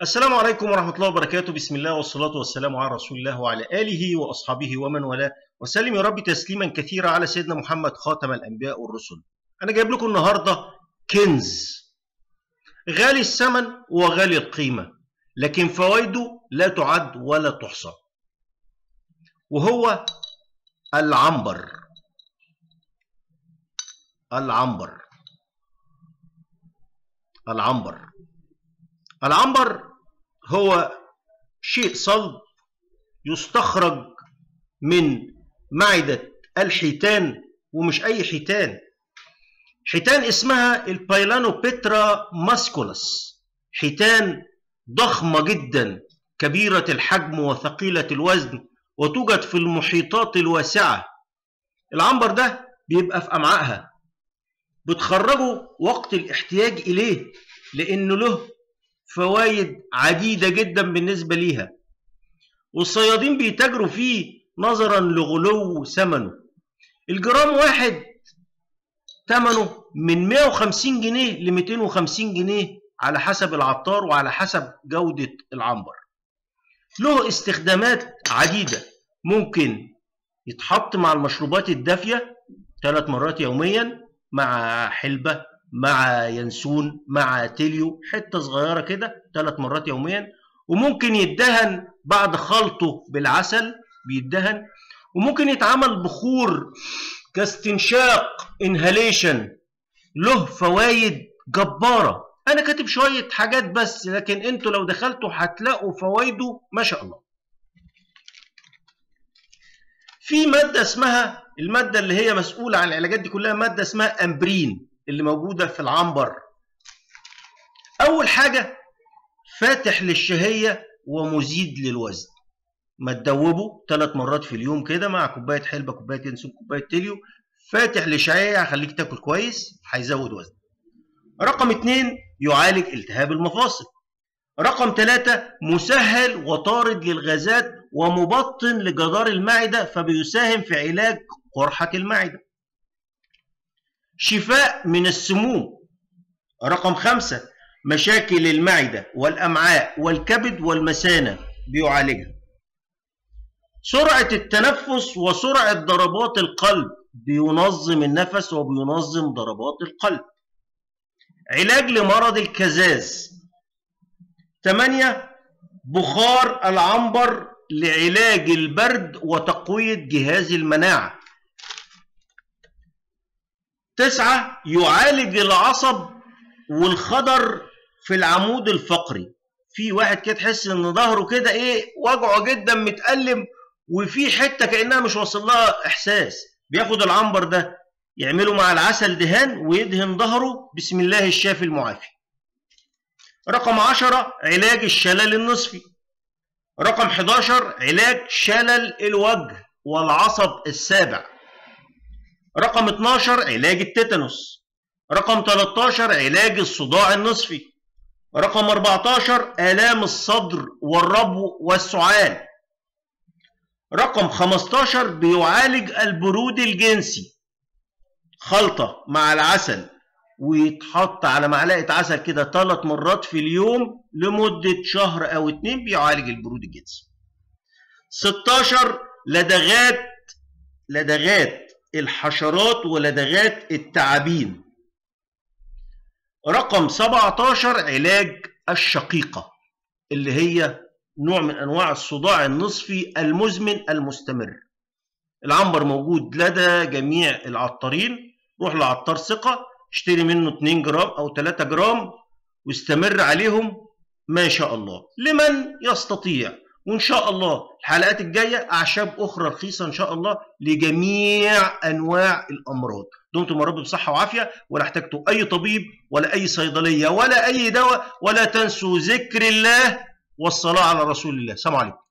السلام عليكم ورحمة الله وبركاته بسم الله والصلاة والسلام على رسول الله وعلى آله وأصحابه ومن والاه وسلم يا رب تسليما كثيرا على سيدنا محمد خاتم الأنبياء والرسل أنا جايب لكم النهاردة كنز غالي الثمن وغالي القيمة لكن فوائده لا تعد ولا تحصى وهو العنبر العنبر العنبر العنبر هو شيء صلب يستخرج من معدة الحيتان ومش أي حيتان حيتان اسمها البايلانوبيترا ماسكولس حيتان ضخمة جدا كبيرة الحجم وثقيلة الوزن وتوجد في المحيطات الواسعة العنبر ده بيبقى في أمعائها بتخرجه وقت الاحتياج إليه لأنه له فوائد عديدة جدا بالنسبة ليها والصيادين بيتاجروا فيه نظرا لغلو ثمنه الجرام واحد ثمنه من 150 جنيه ل 250 جنيه على حسب العطار وعلى حسب جودة العنبر له استخدامات عديدة ممكن يتحط مع المشروبات الدافية ثلاث مرات يوميا مع حلبة مع ينسون مع تيليو حته صغيره كده ثلاث مرات يوميا وممكن يدهن بعد خلطه بالعسل بيدهن وممكن يتعمل بخور كاستنشاق انهاليشن له فوائد جباره انا كاتب شويه حاجات بس لكن انتوا لو دخلتوا هتلاقوا فوائده ما شاء الله في ماده اسمها الماده اللي هي مسؤوله عن العلاجات دي كلها ماده اسمها امبرين اللي موجودة في العنبر أول حاجة فاتح للشهية ومزيد للوزن ما تدوبه ثلاث مرات في اليوم كده مع كوباية حلبة كوباية ينسون كوباية تليو فاتح للشهية هيخليك تاكل كويس هيزود وزن رقم اتنين يعالج التهاب المفاصل رقم ثلاثة مسهل وطارد للغازات ومبطن لجدار المعدة فبيساهم في علاج قرحة المعدة شفاء من السموم رقم خمسة مشاكل المعدة والأمعاء والكبد والمثانة بيعالجها سرعة التنفس وسرعة ضربات القلب بينظم النفس وبينظم ضربات القلب علاج لمرض الكزاز 8 بخار العنبر لعلاج البرد وتقوية جهاز المناعة تسعة يعالج العصب والخضر في العمود الفقري في واحد كده تحس ان ظهره كده ايه وجعه جدا متألم وفي حتة كأنها مش واصل لها احساس بياخد العنبر ده يعمله مع العسل دهان ويدهن ظهره بسم الله الشافي المعافي رقم عشرة علاج الشلل النصفي رقم 11 علاج شلل الوجه والعصب السابع رقم 12 علاج التيتانوس رقم 13 علاج الصداع النصفي رقم 14 آلام الصدر والربو والسعال رقم 15 بيعالج البرود الجنسي خلطة مع العسل ويتحط على معلقة عسل كده ثلاث مرات في اليوم لمدة شهر أو اتنين بيعالج البرود الجنسي 16 لدغات لدغات الحشرات ولدغات التعابين رقم 17 علاج الشقيقة اللي هي نوع من أنواع الصداع النصفي المزمن المستمر العنبر موجود لدى جميع العطارين روح لعطار ثقة اشتري منه 2 جرام أو 3 جرام واستمر عليهم ما شاء الله لمن يستطيع وان شاء الله الحلقات الجايه اعشاب اخرى رخيصه ان شاء الله لجميع انواع الامراض دمتم يا رب بصحه وعافيه ولا احتجتوا اي طبيب ولا اي صيدليه ولا اي دواء ولا تنسوا ذكر الله والصلاه على رسول الله سلام عليكم